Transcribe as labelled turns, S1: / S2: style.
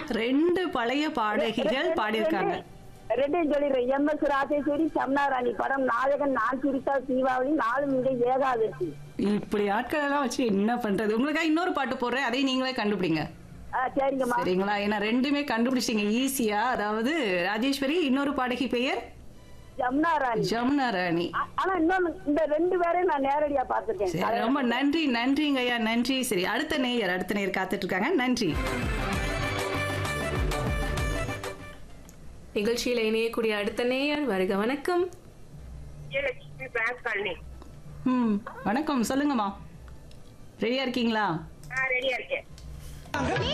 S1: ரெண்டு பழைய பாடகிகள் பாடியிருக்காங்க
S2: ரெண்டையும் சொல்லிடுறேன் எம் எஸ் ராஜேஸ்வரி சம்னாராணி படம் நாயகன் நான் சிரித்தா தீபாவளி நாளும் இங்கே ஏகாதசி
S1: இப்படி ஆட்கள் எல்லாம் வச்சு என்ன பண்றது உங்களுக்காக இன்னொரு பாட்டு போடுறேன் அதை நீங்களே கண்டுபிடிங்க
S2: ஆ, சரிங்கம்மா
S1: சரிங்களா ஏன்னா ரெண்டுமே கண்டுபிடிச்சிங்க ஈஸியா அதாவது ராஜேஸ்வரி இன்னொரு பாடகி பெயர்
S2: ஜம்னாராணி
S1: ஜமுனா ராணி
S2: ஆ- ஆனா இன்னொன்னு இந்த ரெண்டு பேரையும் நான் நேரடியா
S1: சரி
S2: பாத்துருக்கேன்
S1: ரொம்ப நன்றி நன்றிங்க ஐயா நன்றி சரி அடுத்த நேயர் அடுத்த நேயர் காத்துட்டு இருக்காங்க நன்றி
S3: நிகழ்ச்சியில் இணையக்கூடிய அடுத்த நேயர் வருக வணக்கம்
S2: விஜயலட்சுமி பிரான்ஸ் காலனி
S1: ம் வணக்கம் சொல்லுங்கம்மா ரெடியா இருக்கீங்களா
S2: ரெடியா இருக்கேன்